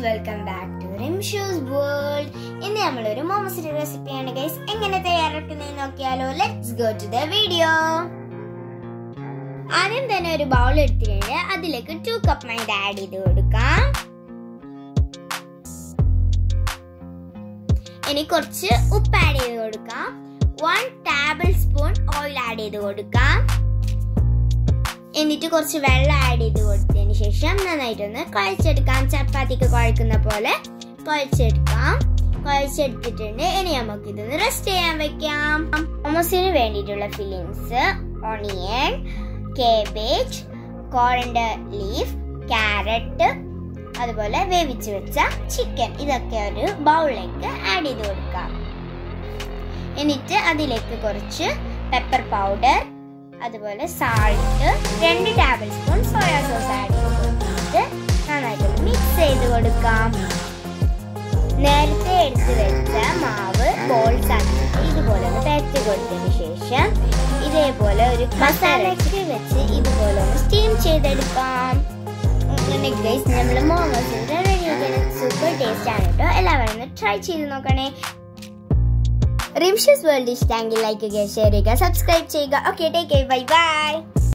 welcome back to Rimshu's world ഇന്ന് നമ്മളൊരു മോമോസിന്റെ റെസിപ്പിയാണ് ഗൈസ് എങ്ങനെ തയ്യാറാക്കുന്നത് നോക്കിയാലോ let's go to the video ആദ്യം തന്നെ ഒരു ബൗൾ എടുത്തിട്ടുണ്ട് അതിലേക്ക് ടു കപ്പ് മൈദ ആഡ് ചെയ്ത് കൊടുക്കാം ഇനി കുറച്ച് ഉപ്പ് ആഡ് ചെയ്ത് കൊടുക്കാം one tablespoon oil add ചെയ്ത് കൊടുക്കാം എന്നിട്ട് കുറച്ച് വെള്ളം ആഡ് ചെയ്ത് കൊടുത്തതിന് ശേഷം നന്നായിട്ടൊന്ന് കുഴച്ചെടുക്കാം ചപ്പാത്തിക്ക് കുഴക്കുന്ന പോലെ കുഴച്ചെടുക്കാം കുഴച്ചെടുത്തിട്ടുണ്ട് ഇനി നമുക്ക് ഇതൊന്ന് റെസ്റ്റ് ചെയ്യാൻ വെക്കാം മോമോസിന് വേണ്ടിയിട്ടുള്ള fillings onion cabbage coriander leaf carrot അതുപോലെ വേവിച്ച് വെച്ച ചിക്കൻ ഇതൊക്കെ ഒരു ബൗളിലേക്ക് ആഡ് ചെയ്ത് കൊടുക്കാം എന്നിട്ട് അതിലേക്ക് കുറച്ച് പെപ്പർ പൗഡർ അതുപോലെ സാൾട്ട് രണ്ട് tablespoon soya sauce add ചെയ്ത് കൊടുത്തിട്ട് നന്നായിട്ട് മിക്സ് ചെയ്ത് കൊടുക്കാം നേരത്തെ എടുത്ത് വെച്ച മാവ് ബോൾസ് ആക്കിയിട്ട് ഇതുപോലെ ഒന്ന് പരത്തി കൊടുത്തതിന് ശേഷം ഇതേപോലെ ഒരു മസാലയ്ക്ക് വെച്ച് ഇതുപോലെ ഒന്ന് സ്റ്റീം ചെയ്തെടുക്കാം അങ്ങനെ ഗൈസ് നമ്മൾ മോമോസിന്റെ റെഡി സൂപ്പർ ടേസ്റ്റ് ആണ് കേട്ടോ എല്ലാവരും ഒന്ന് ട്രൈ ചെയ്ത് നോക്കണേ റിംഷസ് വേൾഡ് ഇഷ്ടമെങ്കിൽ ലൈക്ക് ചെയ്യുക ഷെയർ ചെയ്യുക സബ്സ്ക്രൈബ് ചെയ്യുക ഓക്കെ ടേക്ക് ബൈ ബൈ